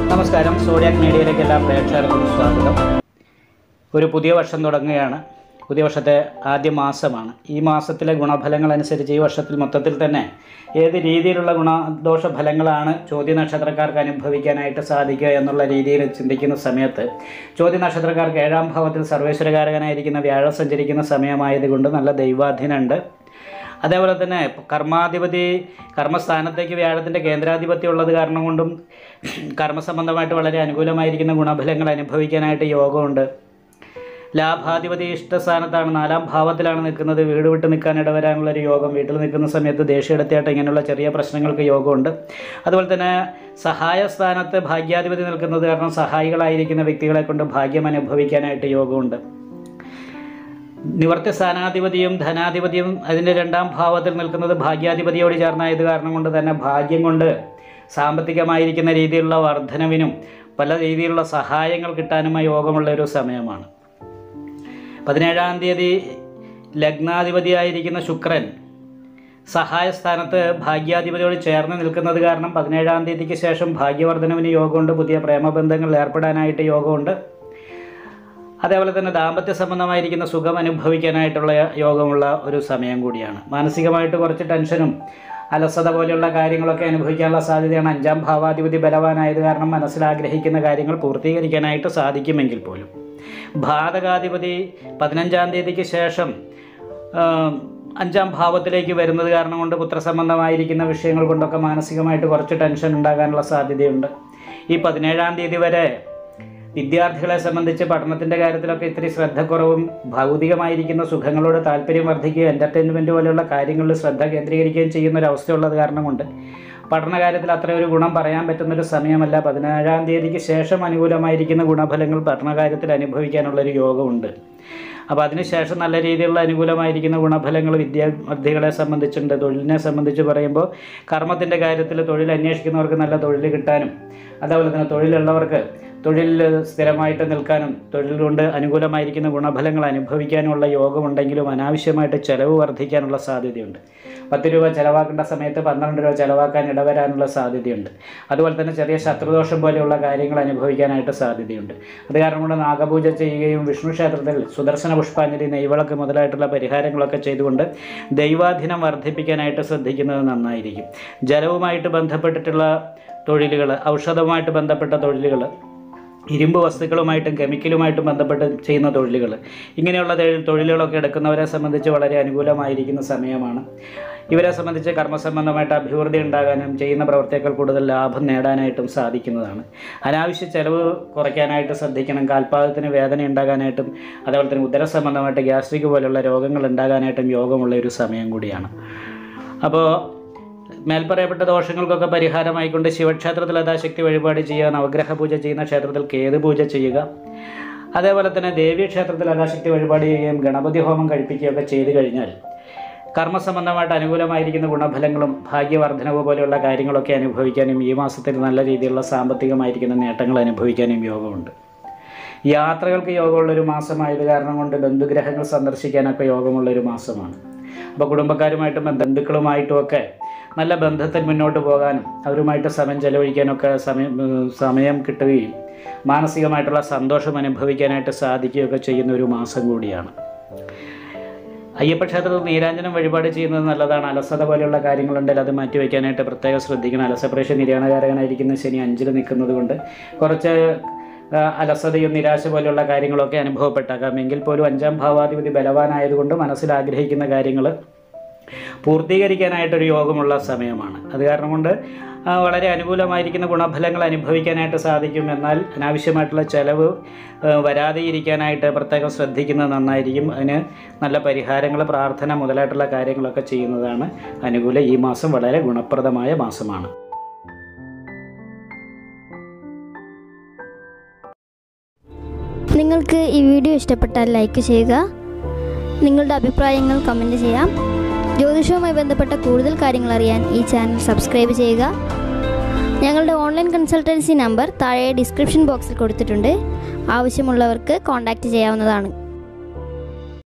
നമസ്കാരം സോഡിയാക് മീഡിയയിലേക്ക് എല്ലാ പ്രേക്ഷകർക്കും സ്വാഗതം ഒരു പുതിയ വർഷം തുടങ്ങുകയാണ് പുതിയ വർഷത്തെ ആദ്യ മാസമാണ് ഈ മാസത്തിലെ ഗുണഫലങ്ങൾ അനുസരിച്ച് ഈ വർഷത്തിൽ മൊത്തത്തിൽ തന്നെ ഏത് രീതിയിലുള്ള ഗുണദോഷ ഫലങ്ങളാണ് ചോദ്യ നക്ഷത്രക്കാർക്ക് അനുഭവിക്കാനായിട്ട് സാധിക്കുക എന്നുള്ള രീതിയിൽ ചിന്തിക്കുന്ന സമയത്ത് ചോദ്യ നക്ഷത്രക്കാർക്ക് ഏഴാം ഭാവത്തിൽ സർവേശ്വരകാരകനായിരിക്കുന്ന വ്യാഴം സഞ്ചരിക്കുന്ന സമയമായതുകൊണ്ട് നല്ല ദൈവാധീനമുണ്ട് അതേപോലെ തന്നെ കർമാധിപതി കർമ്മസ്ഥാനത്തേക്ക് വ്യാഴത്തിൻ്റെ കേന്ദ്രാധിപത്യം ഉള്ളത് കാരണം കൊണ്ടും കർമ്മസംബന്ധമായിട്ട് വളരെ അനുകൂലമായിരിക്കുന്ന ഗുണഫലങ്ങൾ അനുഭവിക്കാനായിട്ട് യോഗമുണ്ട് ലാഭാധിപതി ഇഷ്ടസ്ഥാനത്താണ് നാലാം ഭാവത്തിലാണ് നിൽക്കുന്നത് വീട് വിട്ട് നിൽക്കാൻ ഇടവരാനുള്ള ഒരു യോഗം വീട്ടിൽ നിൽക്കുന്ന സമയത്ത് ദേഷ്യമെടുത്തിയായിട്ട് ഇങ്ങനെയുള്ള ചെറിയ പ്രശ്നങ്ങൾക്ക് യോഗമുണ്ട് അതുപോലെ തന്നെ സഹായ സ്ഥാനത്ത് ഭാഗ്യാധിപതി നിൽക്കുന്നത് കാരണം സഹായികളായിരിക്കുന്ന വ്യക്തികളെ കൊണ്ട് ഭാഗ്യം അനുഭവിക്കാനായിട്ട് യോഗമുണ്ട് നിവർത്തി സ്ഥാനാധിപതിയും ധനാധിപതിയും അതിൻ്റെ രണ്ടാം ഭാവത്തിൽ നിൽക്കുന്നത് ഭാഗ്യാധിപതിയോട് ചേർന്നായത് കാരണം കൊണ്ട് തന്നെ ഭാഗ്യം കൊണ്ട് സാമ്പത്തികമായിരിക്കുന്ന രീതിയിലുള്ള വർധനവിനും പല രീതിയിലുള്ള സഹായങ്ങൾ കിട്ടാനുമായി യോഗമുള്ള ഒരു സമയമാണ് പതിനേഴാം തീയതി ലഗ്നാധിപതിയായിരിക്കുന്ന ശുക്രൻ സഹായ സ്ഥാനത്ത് ഭാഗ്യാധിപതിയോട് ചേർന്ന് നിൽക്കുന്നത് കാരണം പതിനേഴാം തീയതിക്ക് ശേഷം ഭാഗ്യവർദ്ധനവിന് യോഗമുണ്ട് പുതിയ പ്രേമബന്ധങ്ങളിൽ ഏർപ്പെടാനായിട്ട് യോഗമുണ്ട് അതേപോലെ തന്നെ ദാമ്പത്യ സംബന്ധമായിരിക്കുന്ന സുഖം അനുഭവിക്കാനായിട്ടുള്ള യോഗമുള്ള ഒരു സമയം കൂടിയാണ് മാനസികമായിട്ട് കുറച്ച് ടെൻഷനും അലസത പോലെയുള്ള കാര്യങ്ങളൊക്കെ അനുഭവിക്കാനുള്ള സാധ്യതയാണ് അഞ്ചാം ഭാവാധിപതി ബലവാനായത് കാരണം മനസ്സിലാഗ്രഹിക്കുന്ന കാര്യങ്ങൾ പൂർത്തീകരിക്കാനായിട്ട് സാധിക്കുമെങ്കിൽ പോലും ബാധകാധിപതി പതിനഞ്ചാം തീയതിക്ക് ശേഷം ആ, അഞ്ചാം ഭാവത്തിലേക്ക് വരുന്നത് കാരണം കൊണ്ട് പുത്രസംബന്ധമായിരിക്കുന്ന വിഷയങ്ങൾ കൊണ്ടൊക്കെ മാനസികമായിട്ട് കുറച്ച് ടെൻഷൻ ഉണ്ടാകാനുള്ള സാധ്യതയുണ്ട് ഈ പതിനേഴാം തീയതി വരെ വിദ്യാർത്ഥികളെ സംബന്ധിച്ച് പഠനത്തിൻ്റെ കാര്യത്തിലൊക്കെ ഇത്തിരി ശ്രദ്ധക്കുറവും ഭൗതികമായിരിക്കുന്ന സുഖങ്ങളോട് താല്പര്യം വർദ്ധിക്കുകയും എൻ്റർടൈൻമെൻറ്റ് പോലെയുള്ള കാര്യങ്ങളിൽ ശ്രദ്ധ കേന്ദ്രീകരിക്കുകയും ചെയ്യുന്ന ഒരു അവസ്ഥയുള്ളത് കാരണം കൊണ്ട് പഠനകാര്യത്തിൽ അത്ര ഒരു ഗുണം പറയാൻ പറ്റുന്നൊരു സമയമല്ല പതിനേഴാം തീയതിക്ക് ശേഷം അനുകൂലമായിരിക്കുന്ന ഗുണഫലങ്ങൾ പഠനകാര്യത്തിൽ അനുഭവിക്കാനുള്ളൊരു യോഗമുണ്ട് അപ്പോൾ അതിനുശേഷം നല്ല രീതിയിലുള്ള അനുകൂലമായിരിക്കുന്ന ഗുണഫലങ്ങൾ വിദ്യാർത്ഥികളെ സംബന്ധിച്ചുണ്ട് തൊഴിലിനെ സംബന്ധിച്ച് പറയുമ്പോൾ കർമ്മത്തിൻ്റെ കാര്യത്തിൽ തൊഴിൽ അന്വേഷിക്കുന്നവർക്ക് നല്ല തൊഴിൽ കിട്ടാനും അതേപോലെ തന്നെ തൊഴിലുള്ളവർക്ക് തൊഴിലിൽ സ്ഥിരമായിട്ട് നിൽക്കാനും തൊഴിൽ കൊണ്ട് അനുകൂലമായിരിക്കുന്ന ഗുണഫലങ്ങൾ അനുഭവിക്കാനുമുള്ള യോഗമുണ്ടെങ്കിലും അനാവശ്യമായിട്ട് ചിലവ് വർദ്ധിക്കാനുള്ള സാധ്യതയുണ്ട് പത്ത് രൂപ ചിലവാക്കേണ്ട സമയത്ത് പന്ത്രണ്ട് രൂപ ചിലവാക്കാൻ ഇടവരാനുള്ള സാധ്യതയുണ്ട് അതുപോലെ തന്നെ ചെറിയ ശത്രുദോഷം പോലെയുള്ള കാര്യങ്ങൾ അനുഭവിക്കാനായിട്ട് സാധ്യതയുണ്ട് അത് കാരണം കൊണ്ട് നാഗപൂജ ചെയ്യുകയും വിഷ്ണു ക്ഷേത്രത്തിൽ സുദർശന പുഷ്പാഞ്ജലി നെയ്വിളക്ക് മുതലായിട്ടുള്ള പരിഹാരങ്ങളൊക്കെ ചെയ്തുകൊണ്ട് ദൈവാധീനം വർദ്ധിപ്പിക്കാനായിട്ട് ശ്രദ്ധിക്കുന്നത് നന്നായിരിക്കും ജലവുമായിട്ട് ബന്ധപ്പെട്ടിട്ടുള്ള തൊഴിലുകൾ ഔഷധവുമായിട്ട് ബന്ധപ്പെട്ട തൊഴിലുകൾ ഇരുമ്പ് വസ്തുക്കളുമായിട്ടും കെമിക്കലുമായിട്ടും ബന്ധപ്പെട്ട് ചെയ്യുന്ന തൊഴിലുകൾ ഇങ്ങനെയുള്ള തൊഴിൽ തൊഴിലുകളൊക്കെ എടുക്കുന്നവരെ സംബന്ധിച്ച് വളരെ അനുകൂലമായിരിക്കുന്ന സമയമാണ് ഇവരെ സംബന്ധിച്ച് കർമ്മസംബന്ധമായിട്ട് അഭിവൃദ്ധി ഉണ്ടാകാനും ചെയ്യുന്ന പ്രവർത്തിയേക്കാൾ കൂടുതൽ ലാഭം നേടാനായിട്ടും സാധിക്കുന്നതാണ് അനാവശ്യ ചെലവ് കുറയ്ക്കാനായിട്ട് ശ്രദ്ധിക്കണം കാൽപാദത്തിന് വേദന ഉണ്ടാകാനായിട്ടും അതേപോലെ തന്നെ ഉദര സംബന്ധമായിട്ട് ഗ്യാസ്ട്രിക് പോലുള്ള രോഗങ്ങൾ ഉണ്ടാകാനായിട്ടും യോഗമുള്ള ഒരു സമയം കൂടിയാണ് അപ്പോൾ മേൽപ്പറയപ്പെട്ട ദോഷങ്ങൾക്കൊക്കെ പരിഹാരമായിക്കൊണ്ട് ശിവക്ഷേത്രത്തിൽ യഥാശക്തി വഴിപാട് ചെയ്യുക നവഗ്രഹ പൂജ ചെയ്യുന്ന ക്ഷേത്രത്തിൽ കേതു പൂജ ചെയ്യുക അതേപോലെ തന്നെ ദേവീ ക്ഷേത്രത്തിൽ യഥാശക്തി വഴിപാട് ചെയ്യുകയും ഗണപതി ഹോമം കഴിപ്പിക്കുകയൊക്കെ ചെയ്തു കഴിഞ്ഞാൽ കർമ്മസംബന്ധമായിട്ട് അനുകൂലമായിരിക്കുന്ന ഗുണഫലങ്ങളും ഭാഗ്യവർദ്ധനവ് പോലെയുള്ള കാര്യങ്ങളൊക്കെ അനുഭവിക്കാനും ഈ മാസത്തിൽ നല്ല രീതിയിലുള്ള സാമ്പത്തികമായിരിക്കുന്ന നേട്ടങ്ങൾ അനുഭവിക്കാനും യോഗമുണ്ട് യാത്രകൾക്ക് യോഗമുള്ളൊരു മാസമായത് കാരണം കൊണ്ട് ബന്ധുഗ്രഹങ്ങൾ സന്ദർശിക്കാനൊക്കെ യോഗമുള്ളൊരു മാസമാണ് അപ്പോൾ കുടുംബക്കാരുമായിട്ടും ബന്ധുക്കളുമായിട്ടും ഒക്കെ നല്ല ബന്ധത്തിൽ മുന്നോട്ട് പോകാനും അവരുമായിട്ട് സമയം ചെലവഴിക്കാനൊക്കെ സമയം ഉം, സമയം കിട്ടുകയും മാനസികമായിട്ടുള്ള സന്തോഷം അനുഭവിക്കാനായിട്ട് സാധിക്കുകയൊക്കെ ചെയ്യുന്ന ഒരു മാസം കൂടിയാണ് അയ്യപ്പ ക്ഷേത്രത്തിൽ നീരാഞ്ജനം വഴിപാട് ചെയ്യുന്നത് നല്ലതാണ് അലസത പോലെയുള്ള കാര്യങ്ങളുണ്ടെങ്കിൽ അത് മാറ്റി വയ്ക്കാനായിട്ട് പ്രത്യേകം ശ്രദ്ധിക്കണം അലസപ്രേഷ നിര്യാണകാരകനായിരിക്കുന്ന ശനി അഞ്ചിൽ നിൽക്കുന്നത് കൊണ്ട് കുറച്ച് ആ, അലസതയും നിരാശ പോലെയുള്ള കാര്യങ്ങളൊക്കെ അനുഭവപ്പെട്ടേക്കാം എങ്കിൽ പോലും അഞ്ചാം ഭാവാധിപതി ബലവാനായതുകൊണ്ട് മനസ്സിൽ ആഗ്രഹിക്കുന്ന കാര്യങ്ങൾ പൂർത്തീകരിക്കാനായിട്ടൊരു യോഗമുള്ള സമയമാണ് അത് കാരണം കൊണ്ട് ആ, വളരെ അനുകൂലമായിരിക്കുന്ന ഗുണഫലങ്ങൾ അനുഭവിക്കാനായിട്ട് സാധിക്കും എന്നാൽ അനാവശ്യമായിട്ടുള്ള ചെലവ് ആ, വരാതെ ഇരിക്കാനായിട്ട് പ്രത്യേകം ശ്രദ്ധിക്കുന്നത് നന്നായിരിക്കും അതിന് നല്ല പരിഹാരങ്ങൾ പ്രാർത്ഥന മുതലായിട്ടുള്ള കാര്യങ്ങളൊക്കെ ചെയ്യുന്നതാണ് അനുകൂല ഈ മാസം വളരെ ഗുണപ്രദമായ മാസമാണ് നിങ്ങൾക്ക് ഈ വീഡിയോ ഇഷ്ടപ്പെട്ടാൽ ലൈക്ക് ചെയ്യുക നിങ്ങളുടെ അഭിപ്രായങ്ങൾ കമൻറ്റ് ചെയ്യാം ജ്യോതിഷവുമായി ബന്ധപ്പെട്ട കൂടുതൽ കാര്യങ്ങൾ അറിയാൻ ഈ ചാനൽ സബ്സ്ക്രൈബ് ചെയ്യുക ഞങ്ങളുടെ ഓൺലൈൻ കൺസൾട്ടൻസി നമ്പർ താഴെ ഡിസ്ക്രിപ്ഷൻ ബോക്സിൽ കൊടുത്തിട്ടുണ്ട് ആവശ്യമുള്ളവർക്ക് കോൺടാക്റ്റ് ചെയ്യാവുന്നതാണ്